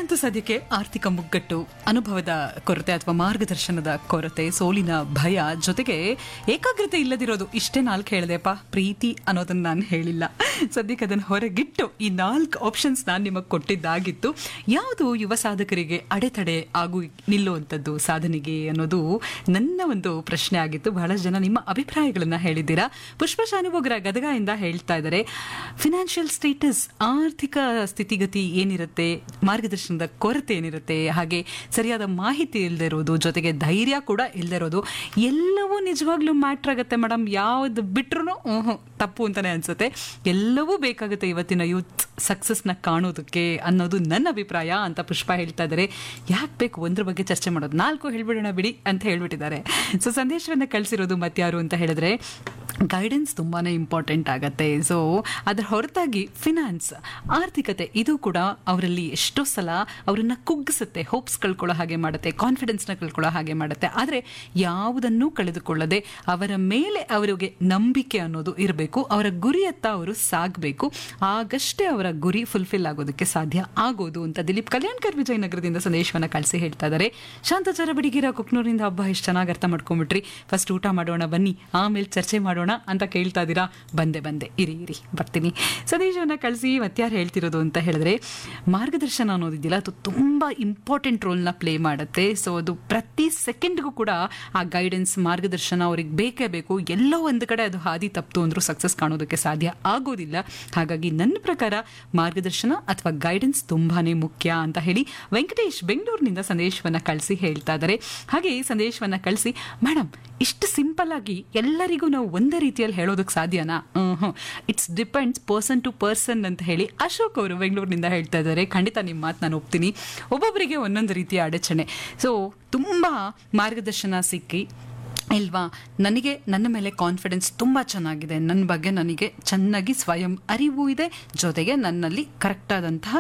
ಅಂತೂ ಸದ್ಯಕ್ಕೆ ಆರ್ಥಿಕ ಮುಗ್ಗಟ್ಟು ಅನುಭವದ ಕೊರತೆ ಅಥವಾ ಮಾರ್ಗದರ್ಶನದ ಕೊರತೆ ಸೋಲಿನ ಭಯ ಜೊತೆಗೆ ಏಕಾಗ್ರತೆ ಇಲ್ಲದಿರೋದು ಇಷ್ಟೇ ನಾಲ್ಕು ಹೇಳಿದೆಪ್ಪ ಪ್ರೀತಿ ಅನ್ನೋದನ್ನ ನಾನು ಹೇಳಿಲ್ಲ ಸದ್ಯಕ್ಕೆ ಅದನ್ನು ಹೊರಗಿಟ್ಟು ಈ ನಾಲ್ಕು ಆಪ್ಷನ್ಸ್ ನಾನು ನಿಮಗೆ ಕೊಟ್ಟಿದ್ದಾಗಿತ್ತು ಯಾವುದು ಯುವ ಸಾಧಕರಿಗೆ ಅಡೆತಡೆ ಆಗು ನಿಲ್ಲುವಂಥದ್ದು ಸಾಧನೆಗೆ ಅನ್ನೋದು ನನ್ನ ಒಂದು ಪ್ರಶ್ನೆ ಆಗಿತ್ತು ಬಹಳಷ್ಟು ಜನ ನಿಮ್ಮ ಅಭಿಪ್ರಾಯಗಳನ್ನ ಹೇಳಿದ್ದೀರಾ ಪುಷ್ಪ ಶಾನುಭೋಗರ ಗದಗದಿಂದ ಹೇಳ್ತಾ ಇದ್ದಾರೆ ಫಿನಾನ್ಷಿಯಲ್ ಸ್ಟೇಟಸ್ ಆರ್ಥಿಕ ಸ್ಥಿತಿಗತಿ ಏನಿರುತ್ತೆ ಮಾರ್ಗದರ್ಶನದ ಕೊರತೆ ಏನಿರುತ್ತೆ ಹಾಗೆ ಸರಿಯಾದ ಮಾಹಿತಿ ಇಲ್ಲದೆ ಇರೋದು ಜೊತೆಗೆ ಧೈರ್ಯ ಕೂಡ ಇಲ್ಲದೆ ಇರೋದು ಎಲ್ಲವೂ ನಿಜವಾಗ್ಲೂ ಮ್ಯಾಟ್ರ್ ಆಗುತ್ತೆ ಮೇಡಮ್ ಯಾವ್ದು ಬಿಟ್ರು ತಪ್ಪು ಅಂತಾನೆ ಅನ್ಸುತ್ತೆ ಎಲ್ಲವೂ ಬೇಕಾಗುತ್ತೆ ಇವತ್ತಿನ ಯೂತ್ ಸಕ್ಸಸ್ನ ಕಾಣೋದಕ್ಕೆ ಅನ್ನೋದು ನನ್ನ ಅಭಿಪ್ರಾಯ ಅಂತ ಪುಷ್ಪ ಹೇಳ್ತಾ ಇದ್ದಾರೆ ಯಾಕೆ ಬೇಕು ಒಂದ್ರ ಬಗ್ಗೆ ಚರ್ಚೆ ಮಾಡೋದು ನಾಲ್ಕು ಹೇಳ್ಬಿಡೋಣ ಬಿಡಿ ಅಂತ ಹೇಳ್ಬಿಟ್ಟಿದ್ದಾರೆ ಸೊ ಸಂದೇಶವನ್ನ ಕಳಿಸಿರೋದು ಮತ್ಯಾರು ಅಂತ ಹೇಳಿದ್ರೆ ಗೈಡೆನ್ಸ್ ತುಂಬಾನೇ ಇಂಪಾರ್ಟೆಂಟ್ ಆಗತ್ತೆ ಸೊ ಅದರ ಹೊರತಾಗಿ ಫಿನಾನ್ಸ್ ಆರ್ಥಿಕತೆ ಇದು ಕೂಡ ಅವರಲ್ಲಿ ಎಷ್ಟೋ ಸಲ ಅವರನ್ನ ಕುಗ್ಗಿಸುತ್ತೆ ಹೋಪ್ಸ್ ಕಳ್ಕೊಳ್ಳೋ ಹಾಗೆ ಮಾಡುತ್ತೆ ಕಾನ್ಫಿಡೆನ್ಸ್ನ ಕಳ್ಕೊಳ್ಳೋ ಹಾಗೆ ಮಾಡುತ್ತೆ ಆದರೆ ಯಾವುದನ್ನೂ ಕಳೆದುಕೊಳ್ಳದೆ ಅವರ ಮೇಲೆ ಅವರಿಗೆ ನಂಬಿಕೆ ಅನ್ನೋದು ಇರಬೇಕು ಅವರ ಗುರಿಯತ್ತ ಅವರು ಸಾಗಬೇಕು ಆಗಷ್ಟೇ ಅವರ ಗುರಿ ಫುಲ್ಫಿಲ್ ಆಗೋದಕ್ಕೆ ಸಾಧ್ಯ ಆಗೋದು ಅಂತ ದಿಲೀಪ್ ಕಲ್ಯಾಣ್ಕರ್ ವಿಜಯನಗರದಿಂದ ಸಂದೇಶವನ್ನ ಕಳಿಸಿ ಹೇಳ್ತಾ ಇದ್ದಾರೆ ಶಾಂತಚಾರ ಬಡಿಗಿರ ಕುಕ್ನೂರಿಂದ ಹಬ್ಬ ಎಷ್ಟು ಚೆನ್ನಾಗಿ ಅರ್ಥ ಮಾಡ್ಕೊಂಡ್ಬಿಟ್ರಿ ಫಸ್ಟ್ ಊಟ ಮಾಡೋಣ ಬನ್ನಿ ಆಮೇಲೆ ಚರ್ಚೆ ಮಾಡೋಣ ಅಂತ ಕೇಳ್ತಾ ಇದ್ದೀರಾ ಬಂದೆ ಬಂದೆ ಇರಿ ಇರಿ ಬರ್ತೀನಿ ಸಂದೇಶವನ್ನ ಕಳಿಸಿ ಮತ್ಯಾರು ಹೇಳ್ತಿರೋದು ಅಂತ ಹೇಳಿದ್ರೆ ಮಾರ್ಗದರ್ಶನ ಅನ್ನೋದಿದೆಯಲ್ಲ ಅದು ತುಂಬ ಇಂಪಾರ್ಟೆಂಟ್ ರೋಲ್ನ ಪ್ಲೇ ಮಾಡುತ್ತೆ ಸೊ ಅದು ಪ್ರತಿ ಸೆಕೆಂಡ್ಗೂ ಕೂಡ ಆ ಗೈಡೆನ್ಸ್ ಮಾರ್ಗದರ್ಶನ ಅವ್ರಿಗೆ ಬೇಕೇ ಬೇಕು ಎಲ್ಲೋ ಒಂದು ಕಡೆ ಅದು ಹಾದಿ ತಪ್ಪಿತು ಅಂದ್ರೂ ಸಕ್ಸಸ್ ಕಾಣೋದಕ್ಕೆ ಸಾಧ್ಯ ಆಗೋದಿಲ್ಲ ಹಾಗಾಗಿ ನನ್ನ ಪ್ರಕಾರ ಮಾರ್ಗದರ್ಶನ ಅಥವಾ ಗೈಡೆನ್ಸ್ ತುಂಬಾನೇ ಮುಖ್ಯ ಅಂತ ಹೇಳಿ ವೆಂಕಟೇಶ್ ಬೆಂಗಳೂರಿನಿಂದ ಸಂದೇಶವನ್ನ ಕಳಿಸಿ ಹೇಳ್ತಾ ಇದ್ದಾರೆ ಹಾಗೆ ಈ ಸಂದೇಶವನ್ನ ಕಳಿಸಿ ಮೇಡಮ್ ಇಷ್ಟು ಸಿಂಪಲ್ ಆಗಿ ಎಲ್ಲರಿಗೂ ನಾವು ಒಂದೇ ರೀತಿಯಲ್ಲಿ ಹೇಳೋದಕ್ಕೆ ಸಾಧ್ಯನಾ it's depends person to person ಅಂತ ಹೇಳಿ ಅಶೋಕ್ ಅವರು ಬೆಂಗಳೂರಿನಿಂದ ಹೇಳ್ತಾ ಇದ್ದಾರೆ ಖಂಡಿತ ನಿಮ್ಮ ಮಾತು ನಾನು ಒಪ್ತೀನಿ ಒಬ್ಬೊಬ್ಬರಿಗೆ ಒಂದೊಂದು ರೀತಿಯ ಅಡಚಣೆ ಸೊ ತುಂಬ ಮಾರ್ಗದರ್ಶನ ಸಿಕ್ಕಿ ಇಲ್ವಾ ನನಗೆ ನನ್ನ ಮೇಲೆ ಕಾನ್ಫಿಡೆನ್ಸ್ ತುಂಬ ಚೆನ್ನಾಗಿದೆ ನನ್ನ ಬಗ್ಗೆ ನನಗೆ ಚೆನ್ನಾಗಿ ಸ್ವಯಂ ಅರಿವು ಇದೆ ಜೊತೆಗೆ ನನ್ನಲ್ಲಿ ಕರೆಕ್ಟಾದಂತಹ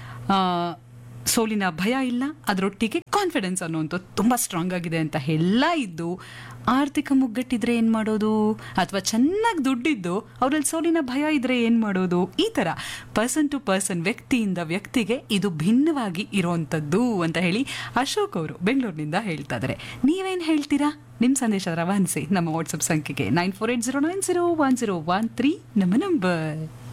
ಸೋಲಿನ ಭಯ ಇಲ್ಲ ಅದರೊಟ್ಟಿಗೆ ಕಾನ್ಫಿಡೆನ್ಸ್ ಅನ್ನುವಂಥದ್ದು ತುಂಬ ಸ್ಟ್ರಾಂಗ್ ಆಗಿದೆ ಅಂತ ಎಲ್ಲ ಇದ್ದು ಆರ್ಥಿಕ ಮುಗ್ಗಟ್ಟಿದ್ರೆ ಏನು ಮಾಡೋದು ಅಥವಾ ಚೆನ್ನಾಗಿ ದುಡ್ಡಿದ್ದು ಅವರಲ್ಲಿ ಸೋಲಿನ ಭಯ ಇದ್ರೆ ಏನು ಮಾಡೋದು ಈ ಥರ ಪರ್ಸನ್ ಟು ಪರ್ಸನ್ ವ್ಯಕ್ತಿಯಿಂದ ವ್ಯಕ್ತಿಗೆ ಇದು ಭಿನ್ನವಾಗಿ ಇರುವಂಥದ್ದು ಅಂತ ಹೇಳಿ ಅಶೋಕ್ ಅವರು ಬೆಂಗಳೂರಿನಿಂದ ಹೇಳ್ತಾ ಇದ್ದಾರೆ ನೀವೇನು ಹೇಳ್ತೀರಾ ನಿಮ್ಮ ಸಂದೇಶ ರವಾನಿಸಿ ನಮ್ಮ ವಾಟ್ಸಪ್ ಸಂಖ್ಯೆಗೆ nine four eight zero nine zero one zero one three ನಮ್ಮ ನಂಬರ್